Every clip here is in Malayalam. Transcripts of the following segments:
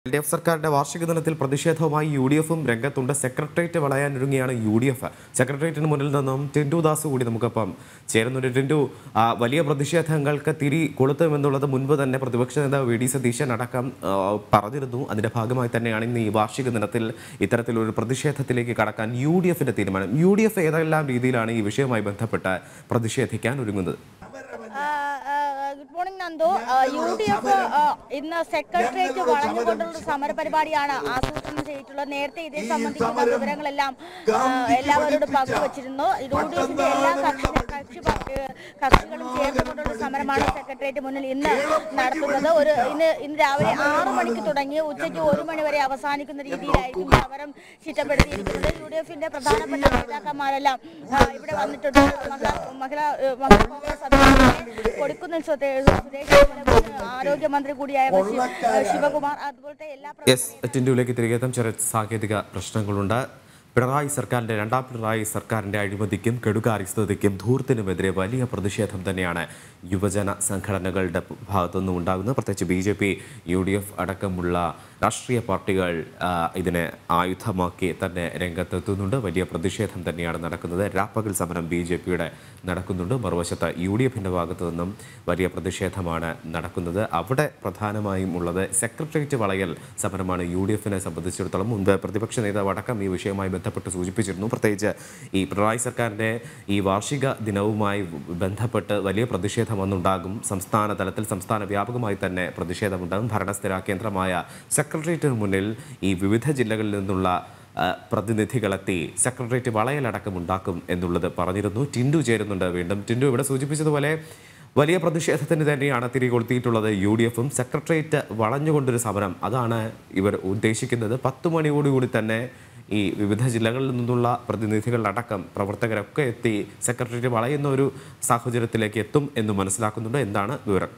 എൽ ഡി എഫ് സർക്കാരിന്റെ വാർഷിക ദിനത്തിൽ പ്രതിഷേധവുമായി യു ഡി എഫും രംഗത്തുണ്ട് സെക്രട്ടേറിയറ്റ് വളയാനൊരുങ്ങിയാണ് യു ഡി എഫ് സെക്രട്ടേറിയറ്റിന് മുന്നിൽ നിന്നും ടിൻഡു ദാസ് കൂടി നമുക്കൊപ്പം ചേരുന്നുണ്ട് ടിൻഡു ആ, വലിയ പ്രതിഷേധങ്ങൾക്ക് തിരി കൊളുത്തുമെന്നുള്ളത് മുൻപ് തന്നെ പ്രതിപക്ഷ നേതാവ് വി ഡി സതീശൻ അടക്കം ആ, പറഞ്ഞിരുന്നു അതിന്റെ ഭാഗമായി തന്നെയാണ് ഇന്ന് ഈ വാർഷിക ദിനത്തിൽ ഇത്തരത്തിലൊരു പ്രതിഷേധത്തിലേക്ക് കടക്കാൻ യു ഡി എഫിന്റെ തീരുമാനം യു ഡി എഫ് ഏതെല്ലാം രീതിയിലാണ് ഈ വിഷയവുമായി ബന്ധപ്പെട്ട് പ്രതിഷേധിക്കാൻ ഒരുങ്ങുന്നത് good morning Nandu U D F ഇന്ന് സെക്രട്ടേറിയറ്റ് വളഞ്ഞുകൊണ്ടുള്ള ഒരു സമരപരിപാടിയാണ് ആസൂത്രണം ചെയ്തിട്ടുള്ളത് നേരത്തെ ഇതേ സംബന്ധിക്കുന്ന വിവരങ്ങളെല്ലാം ആ, എല്ലാവരോടും പങ്കുവച്ചിരുന്നു യു ഡി എഫിന്റെ എല്ലാ കക്ഷി കക്ഷി പാർട്ടി- കക്ഷികളും ചേർന്നുകൊണ്ടുള്ള സമരമാണ് സെക്രട്ടേറിയറ്റ് മുന്നിൽ ഇന്ന് നടത്തുന്നത് ഒരു ഇന്ന് ഇന്ന് രാവിലെ ആറ് മണിക്ക് തുടങ്ങി ഉച്ചയ്ക്ക് ഒരു മണി വരെ അവസാനിക്കുന്ന രീതിയിലായിരിക്കും സമരം ചിട്ടപ്പെടുത്തിയിരിക്കുന്നത് യു ഡി എഫിന്റെ പ്രധാനപ്പെട്ട നേതാക്കന്മാരെല്ലാം ആ, ഇവിടെ വന്നിട്ടുണ്ട് മഹിളാ മഹിളാ ഏഹ്, മഹിളാ കോൺഗ്രസ് അധ്യക്ഷൻ കൊടിക്കുന്നിൽ സ്വദേ- സുരേഷ് ഗോപി, ആരോഗ്യമന്ത്രി കൂടിയായ ശി- ഏഹ്, ശിവകുമാർ അതുപോലത്തെ എല്ലാ എസ് ടിൻഡുവിലേക്ക് തിരികെ എത്താം ചെറിയ സാങ്കേതിക പ്രശ്നങ്ങളുണ്ട് പിണറായി സർക്കാരിന്റെ രണ്ടാം പിണറായി സർക്കാരിന്റെ അഴിമതിക്കും കെടുകാര്യസ്ഥതയ്ക്കും ധൂർത്തിനുമെതിരെ വലിയ പ്രതിഷേധം തന്നെയാണ് യുവജന സംഘടനകളുടെ ഭാഗത്തുനിന്നും ഉണ്ടാകുന്നത് പ്രത്യേകിച്ച് B J P U D F അടക്കമുള്ള രാഷ്ട്രീയ പാർട്ടികൾ ആ, ഇതിനെ ആയുധമാക്കി തന്നെ രംഗത്തെത്തുന്നുണ്ട് വലിയ പ്രതിഷേധം തന്നെയാണ് നടക്കുന്നത് രാപ്പകൽ സമരം ബി ജെ പിയുടെ നടക്കുന്നുണ്ട് മറുവശത്ത് യു ഡി എഫിൻ്റെ ഭാഗത്തു നിന്നും വലിയ പ്രതിഷേധമാണ് നടക്കുന്നത് അവിടെ പ്രധാനമായും ഉള്ളത് സെക്രട്ടേറിയറ്റ് വളയൽ സമരമാണ് യു ഡി എഫിനെ സംബന്ധിച്ചിടത്തോളം മുൻപ് പ്രതിപക്ഷ നേതാവ് അടക്കം ഈ വിഷയവുമായി ബന്ധപ്പെട്ട് സൂചിപ്പിച്ചിരുന്നു പ്രത്യേകിച്ച് ഈ പിണറായി സർക്കാരിൻ്റെ ഈ വാർഷിക ദിനവുമായി ബന്ധപ്പെട്ട് വലിയ പ്രതിഷേധം അന്നുണ്ടാകും സംസ്ഥാന തലത്തിൽ സംസ്ഥാന വ്യാപകമായി തന്നെ പ്രതിഷേധമുണ്ടാകും ഭരണസ്ഥിര കേന്ദ്രമായ സെക്രട്ടേറിയറ്റിന് മുന്നിൽ ഈ വിവിധ ജില്ലകളിൽ നിന്നുള്ള ആ, പ്രതിനിധികളെത്തി സെക്രട്ടേറിയറ്റ് വളയലടക്കം ഉണ്ടാക്കും എന്നുള്ളത് പറഞ്ഞിരുന്നു ടിൻഡു ചേരുന്നുണ്ട് വീണ്ടും ടിൻഡു ഇവിടെ സൂചിപ്പിച്ചതുപോലെ വലിയ പ്രതിഷേധത്തിന് തന്നെയാണ് തിരികൊളുത്തിയിട്ടുള്ളത് യു ഡി എഫും സെക്രട്ടേറിയറ്റ് വളഞ്ഞുകൊണ്ടൊരു സമരം അതാണ് ഇവർ ഉദ്ദേശിക്കുന്നത് പത്ത് മണിയോടുകൂടി തന്നെ ഈ വിവിധ ജില്ലകളിൽ നിന്നുള്ള പ്രതിനിധികളടക്കം പ്രവർത്തകരൊക്കെ എത്തി സെക്രട്ടേറിയറ്റ് വളയുന്ന ഒരു സാഹചര്യത്തിലേക്ക് എത്തും എന്ന് മനസ്സിലാക്കുന്നുണ്ട് എന്താണ് വിവരം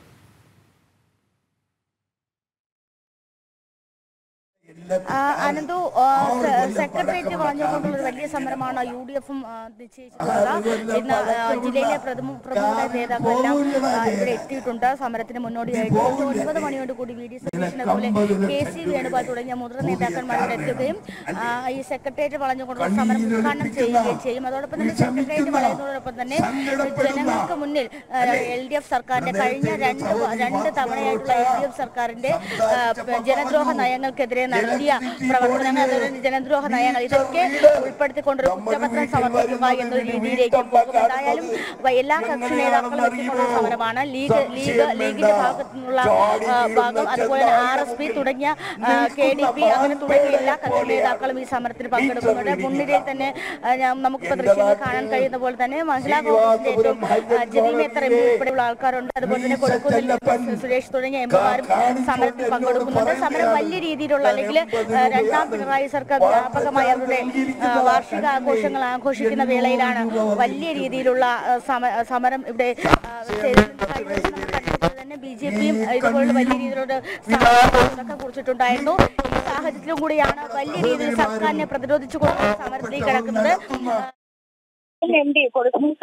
ആ, അനന്തു ആ, സെ- സെക്രട്ടേറിയറ്റ് വളഞ്ഞുകൊണ്ടുള്ള ഒരു വലിയ സമരമാണ് യു ഡി എഫും നിശ്ചയിച്ചിട്ടുള്ളത് ഇന്ന് ആ, ജില്ലയിലെ പ്രഥമ പ്രമുഖ നേതാക്കളെല്ലാം ആ, ഇവിടെ എത്തിയിട്ടുണ്ട് സമരത്തിന് മുന്നോടിയായിട്ട് ഇന്ന് ഒൻപത് മണിയോട് കൂടി വി ഡി സതീശൻ അതുപോലെ കെ സി വേണുഗോപാൽ തുടങ്ങിയ മുതിർന്ന നേതാക്കന്മാർ ഇവിടെ എത്തുകയും ആ, ഈ സെക്രട്ടേറിയറ്റ് വളഞ്ഞുകൊണ്ടുള്ള സമരം ഉദ്ഘാടനം ചെയ്യുകയും ചെയ്യും അതോടൊപ്പം തന്നെ സെക്രട്ടേറിയറ്റ് വളയുന്നതോടൊപ്പം തന്നെ ജനങ്ങൾക്ക് മുന്നിൽ എൽ ഡി എഫ് സർക്കാരിന്റെ കഴിഞ്ഞ രണ്ട് വ- രണ്ട് തവണയായിട്ടുള്ള എൽ ഡി എഫ് സർക്കാരിന്റെ ആ, ജനദ്രോഹ നയങ്ങൾക്കെതിരെ നടത്തിയ പ്രവർത്തനങ്ങൾ അതുപോലെ ജനദ്രോഹ നയങ്ങൾ ഇതൊക്കെ ഉൾപ്പെടുത്തിക്കൊണ്ടൊരു കുറ്റപത്രം സമർപ്പിക്കുക എന്നൊരു രീതിയിലേക്ക് പോകും എന്തായാലും വ- എല്ലാ കക്ഷി നേതാക്കളും എത്തിക്കൊണ്ടുള്ള സമരമാണ് ലീഗ് ലീഗ് ലീഗിന്റെ ഭാഗത്തു നിന്നുള്ള ആ, ഭാഗം അതുപോലെ ആർ എസ് പി തുടങ്ങിയ കെ ഡി പി അങ്ങനെ തുടങ്ങിയ എല്ലാ കക്ഷി നേതാക്കളും ഈ സമരത്തിൽ പങ്കെടുക്കുന്നുണ്ട് മുൻനിരയിൽ തന്നെ ആ, ഞാൻ- നമുക്കിപ്പോൾ ദൃശ്യങ്ങൾ കാണാൻ കഴിയുന്ന പോലെ തന്നെ മഹിളാ കോൺഗ്രസിന്റെ ഏറ്റവും ആ, ജലീൽ മേത്തർ എം പി ഉൾപ്പെടെയുള്ള ആൾക്കാരുണ്ട് അതുപോലെ തന്നെ കൊടുക്കുന്നിൽ സുരേഷ് തുടങ്ങിയ എംപിമാരും സമരത്തിൽ പങ്കെടുക്കുന്നുണ്ട് സമരം വലിയ രീതിയിലുള്ള അല്ലെങ്കിൽ ആ, രണ്ടാം പിണറായി സർക്കാർ വ്യാപകമായി അവരുടെ ആ, വാർഷിക ആഘോഷങ്ങൾ ആഘോഷിക്കുന്ന വേളയിലാണ് വലിയ രീതിയിലുള്ള ആ, സമ- സമരം ഇവിടെ ആ, ചെയ്തിട്ടുണ്ട്. കഴിഞ്ഞ ദിവസം നമ്മൾ കണ്ടതുപോലെ തന്നെ ബി ജെ പിയും ഇതുപോലുള്ള വലിയ രീതിയിലുള്ള സമരങ്ങളൊക്കെ കുറിച്ചിട്ടുണ്ടായിരുന്നു ഈ സാഹചര്യത്തിലും കൂടിയാണ് വലിയ രീതിയിൽ സർക്കാരിനെ പ്രതിരോധിച്ചുകൊണ്ട് സമരത്തിലേക്ക് കിടക്കുന്നത് എം ഡി കൊടുക്കുന്ന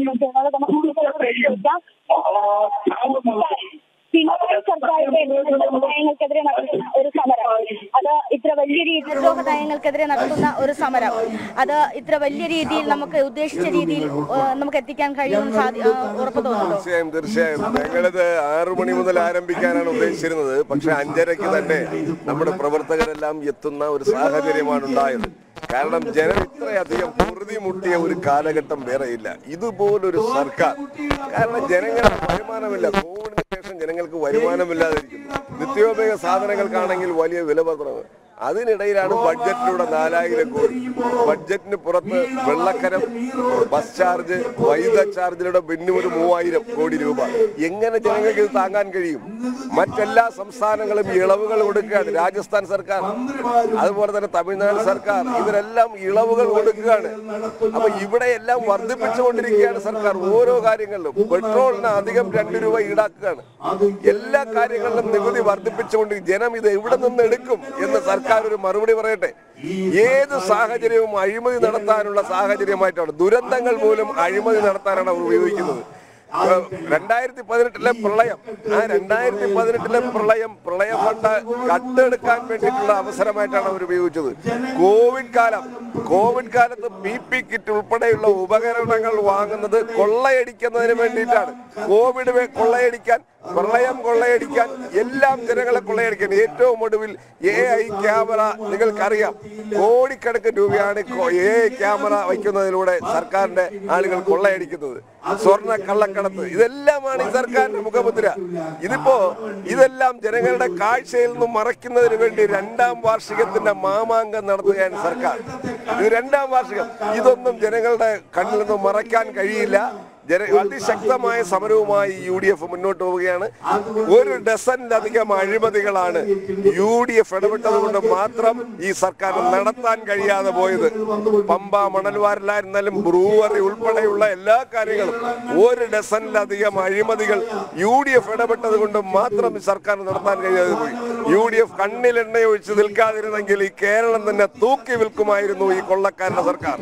പിണറായി സർക്കാരിന്റെ നയങ്ങൾക്കെതിരെ നടത്തുന്ന ഒരു സമരം അത് ഇത്ര വലിയ രീതിയിൽ ജനദ്രോഹ നയങ്ങൾക്കെതിരെ നടത്തുന്ന ഒരു സമരം അത് ഇത്ര വലിയ രീതിയിൽ നമുക്ക് ഉദ്ദേശിച്ച രീതിയിൽ ആ, നമുക്ക് എത്തിക്കാൻ കഴിയുമെന്ന് സാധി- ആ, ഉറപ്പ് തോന്നുന്നു തീർച്ചയായും തീർച്ചയായും ഞങ്ങളിത് ആറു മണി മുതൽ ആരംഭിക്കാനാണ് ഉദ്ദേശിച്ചിരുന്നത് പക്ഷെ അഞ്ചരയ്ക്ക് തന്നെ നമ്മുടെ പ്രവർത്തകരെല്ലാം എത്തുന്ന ഒരു സാഹചര്യമാണ് ഉണ്ടായത് കാരണം ജനം ഇത്രയധികം പൊറുതി മുട്ടിയ ഒരു കാലഘട്ടം വേറെയില്ല ഇതുപോലൊരു സർക്കാർ കാരണം ജനങ്ങൾക്ക് വരുമാനമില്ല കോവിഡിന് ശേഷം ജനങ്ങൾക്ക് വരുമാനമില്ലാതിരിക്കുന്നു നിത്യോപയോഗ സാധനങ്ങൾക്കാണെങ്കിൽ വലിയ വില വർധനവ് അതിനിടയിലാണ് ബഡ്ജറ്റിലൂടെ നാലായിരം കോടി ബഡ്ജറ്റിന് പുറത്ത് വെള്ളക്കരം ബസ് ചാർജ് വൈദ്യുത ചാർജിലൂടെ പിന്നെ ഒരു മൂവായിരം കോടി രൂപ എങ്ങനെ ജനങ്ങൾക്ക് ഇത് താങ്ങാൻ കഴിയും മറ്റെല്ലാ സംസ്ഥാനങ്ങളും ഇളവുകൾ കൊടുക്കുകയാണ് രാജസ്ഥാൻ സർക്കാർ അതുപോലെ തന്നെ തമിഴ്നാട് സർക്കാർ ഇവരെല്ലാം ഇളവുകൾ കൊടുക്കുകയാണ് അപ്പൊ ഇവിടെ എല്ലാം വർദ്ധിപ്പിച്ചുകൊണ്ടിരിക്കുകയാണ് സർക്കാർ ഓരോ കാര്യങ്ങളിലും പെട്രോളിന് അധികം രണ്ട് രൂപ ഈടാക്കുകയാണ് എല്ലാ കാര്യങ്ങളിലും നികുതി വർദ്ധിപ്പിച്ചുകൊണ്ട് ജനം ഇത് എവിടെ നിന്ന് എടുക്കും എന്ന് സർക്കാർ ഒരു മറുപടി പറയട്ടെ ഏത് സാഹചര്യവും അഴിമതി നടത്താനുള്ള സാഹചര്യമായിട്ടാണ് ദുരന്തങ്ങൾ പോലും അഴിമതി നടത്താനാണ് അവർ ഉപയോഗിക്കുന്നത് രണ്ടായിരത്തി പതിനെട്ടിലെ പ്രളയം ആ രണ്ടായിരത്തി പതിനെട്ടിലെ പ്രളയം പ്രളയ ഫണ്ട് കട്ടെടുക്കാൻ വേണ്ടിയിട്ടുള്ള അവസരമായിട്ടാണ് അവർ ഉപയോഗിച്ചത് കോവിഡ് കാലം കോവിഡ് കാലത്ത് പി പി കിറ്റ് ഉൾപ്പെടെയുള്ള ഉപകരണങ്ങൾ വാങ്ങുന്നത് കൊള്ളയടിക്കുന്നതിന് വേണ്ടിയിട്ടാണ് കോവിഡ് വേ- കൊള്ളയടിക്കാൻ പ്രളയം കൊള്ളയടിക്കാൻ എല്ലാം ജനങ്ങളെ കൊള്ളയടിക്കാൻ ഏറ്റവും ഒടുവിൽ എ ഐ ക്യാമറ നിങ്ങൾക്കറിയാം കോടിക്കണക്കിന് രൂപയാണ് എ ഐ ക്യാമറ വയ്ക്കുന്നതിലൂടെ സർക്കാരിന്റെ ആളുകൾ കൊള്ളയടിക്കുന്നത് സ്വർണ്ണ കള്ളക്കടത്ത് ഇതെല്ലാമാണ് ഈ സർക്കാരിന്റെ മുഖമുദ്ര ഇതിപ്പോ ഇതെല്ലാം ജനങ്ങളുടെ കാഴ്ചയിൽ നിന്നും മറയ്ക്കുന്നതിന് വേണ്ടി രണ്ടാം വാർഷികത്തിന്റെ മാമാങ്കം നടത്തുകയാണ് സർക്കാർ ഇത് രണ്ടാം വാർഷികം ഇതൊന്നും ജനങ്ങളുടെ കണ്ണിൽ നിന്നും മറയ്ക്കാൻ കഴിയില്ല ജന അതിശക്തമായ സമരവുമായി യു ഡി എഫ് മുന്നോട്ട് പോവുകയാണ് ഒരു ഡസനിലധികം അഴിമതികളാണ് യു ഡി എഫ് ഇടപെട്ടത് കൊണ്ട് മാത്രം ഈ സർക്കാർ നടത്താൻ കഴിയാതെ പോയത് പമ്പ മണൽവാരിലായിരുന്നാലും ബ്രൂവറി ഉൾപ്പെടെയുള്ള എല്ലാ കാര്യങ്ങളും ഒരു ഡസനിലധികം അഴിമതികൾ യു ഡി എഫ് ഇടപെട്ടത് കൊണ്ട് മാത്രം ഈ സർക്കാർ നടത്താൻ കഴിയാതെ പോയി യു ഡി എഫ് കണ്ണിലെണ്ണ ഒഴിച്ച് നിൽക്കാതിരുന്നെങ്കിൽ ഈ കേരളം തന്നെ തൂക്കി വിൽക്കുമായിരുന്നു ഈ കൊള്ളക്കാരുടെ സർക്കാർ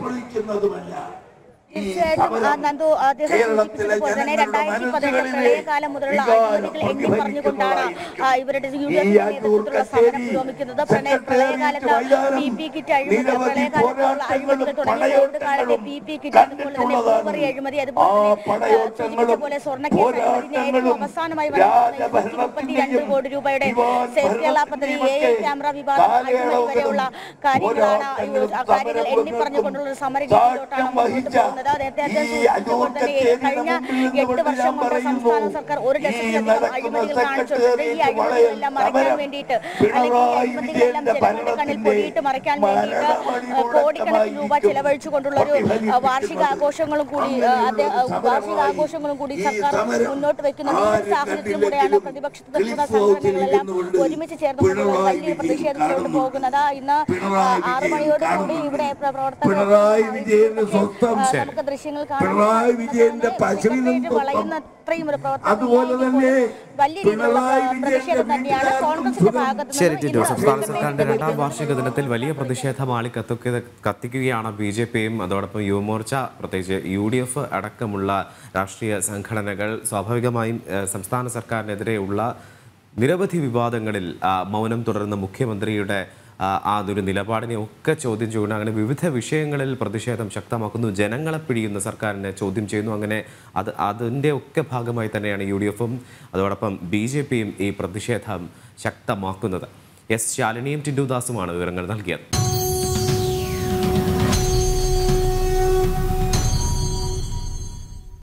തീർച്ചയായിട്ടും ആ, നന്ദു അദ്ദേഹം സൂചിപ്പിച്ചതുപോലെ തന്നെ രണ്ടായിരത്തി പതിനെട്ട് പ്രളയകാലം മുതലുള്ള അഴിമതികൾ എണ്ണി പറഞ്ഞുകൊണ്ടാണ് ആ, ഇവരുടെ യു ഡി എഫിന്റെ നേതൃത്വത്തിലുള്ള സമരം പുരോഗമിക്കുന്നത് പ്രളയ പ്രളയകാലത്ത് പി പി കിറ്റ് അഴിമതി പ്രളയകാലത്തുള്ള അഴിമതികൾ തുടങ്ങി കോവിഡ് കാലത്തെ പി പി കിറ്റ് അതുപോലെ തന്നെ ഊബറി അഴിമതി അതുപോലെ തന്നെ ആ, സൂചിപ്പിച്ച പോലെ സ്വർണ്ണക്കേസ് അഴിമതിന് ഏറ്റവും അവസാനമായി വന്നിട്ടുള്ള മുപ്പത്തിരണ്ട് കോടി രൂപയുടെ സേഫ് കേരള പദ്ധതി എ ഐ ക്യാമറ വിഭാഗം അഴിമതി വരെയുള്ള കാര്യങ്ങളാണ് ഈ- ആ കാര്യങ്ങൾ എണ്ണി പറഞ്ഞുകൊണ്ടുള്ള ഒരു സമര രീതിയിലോട്ടാണ് മുന്നോട്ട് പോകുന്നത് നേരത്തെ അദ്ദേഹം സൂചിപ്പിച്ചതുപോലെ തന്നെ കഴിഞ്ഞ എട്ട് വർഷം കൊണ്ട് സംസ്ഥാന സർക്കാർ ഒരു ലക്ഷത്തിലധികം അഴിമതികൾ കാണിച്ചിട്ടുണ്ട് ഈ അഴിമതികളെല്ലാം മറയ്ക്കാൻ വേണ്ടിയിട്ട് അല്ലെങ്കിൽ ഈ അഴിമതികളെല്ലാം ജനങ്ങളുടെ കണ്ണിൽ പൊടിയിട്ട് മറയ്ക്കാൻ വേണ്ടിയിട്ട് ആ, കോടിക്കണക്കിന് രൂപ ചെലവഴിച്ചുകൊണ്ടുള്ള ഒരു ആ, വാർഷികാഘോഷങ്ങളും കൂടി ആ, അത് ആ, വാർഷികാഘോഷങ്ങളും കൂടി സർക്കാർ മുന്നോട്ട് വെക്കുന്നുണ്ട് ഈ ഒരു സാഹചര്യത്തിലൂടെയാണ് പ്രതിപക്ഷ പ്രതിപക്ഷ സംഘടനകളെല്ലാം ഒരുമിച്ച് ചേർന്നുകൊണ്ടുള്ള വലിയ പ്രതിഷേധത്തിലോട്ട് പോകുന്നത് ഇന്ന് ആ, ആറു മണിയോട് കൂടി ഇവിടെ പ്ര- പ്രവർത്തകർ പിണറായി വിജയന്റെ സ്വന്തം ആ, നമുക്ക് ദൃശ്യങ്ങൾ കാണാം പിണറായി വിജയന്റെ പശുവിനും സെക്രട്ടേറിയറ്റ് വളയുന്ന അത്രയും ഒരു പ്രവർത്തനം അതുപോലെ തന്നെ വലിയ രീതിയിലുള്ള പിണറായി പ്രതിഷേധം തന്നെയാണ് കോൺഗ്രസിന്റെ ഭാഗത്ത് ശരി നിന്ന് ടിറ്റു ഇന്ന് സംസ്ഥാന സെക്രട്ടേറിയറ്റ് സർക്കാരിന്റെ രണ്ടാം വാർഷിക ദിനത്തിൽ വലിയ പ്രതിഷേധം ആളി കത്തുക കത്തിക്കുകയാണ് ബി ജെ പിയും അതോടൊപ്പം യുവമോർച്ച പ്രത്യേകിച്ച് യു ഡി എഫ് അടക്കമുള്ള രാഷ്ട്രീയ സംഘടനകൾ സ്വാഭാവികമായും ഏഹ്, സംസ്ഥാന സർക്കാരിനെതിരെയുള്ള നിരവധി വിവാദങ്ങളിൽ ആ, മൗനം തുടരുന്ന മുഖ്യമന്ത്രിയുടെ ആ, ആ ഒരു നിലപാടിനെ ഒക്കെ ചോദ്യം ചെയ്യുന്നു അങ്ങനെ വിവിധ വിഷയങ്ങളിൽ പ്രതിഷേധം ശക്തമാക്കുന്നു ജനങ്ങളെ പിടിയുന്ന സർക്കാരിനെ ചോദ്യം ചെയ്യുന്നു അങ്ങനെ അത് അതിൻ്റെ ഒക്കെ ഭാഗമായി തന്നെയാണ് യു ഡി എഫും അതോടൊപ്പം ബി ജെ പിയും ഈ പ്രതിഷേധം ശക്തമാക്കുന്നത് എസ് ശാലിനിയും ടിൻഡുദാസുമാണ് വിവരങ്ങൾ നൽകിയത്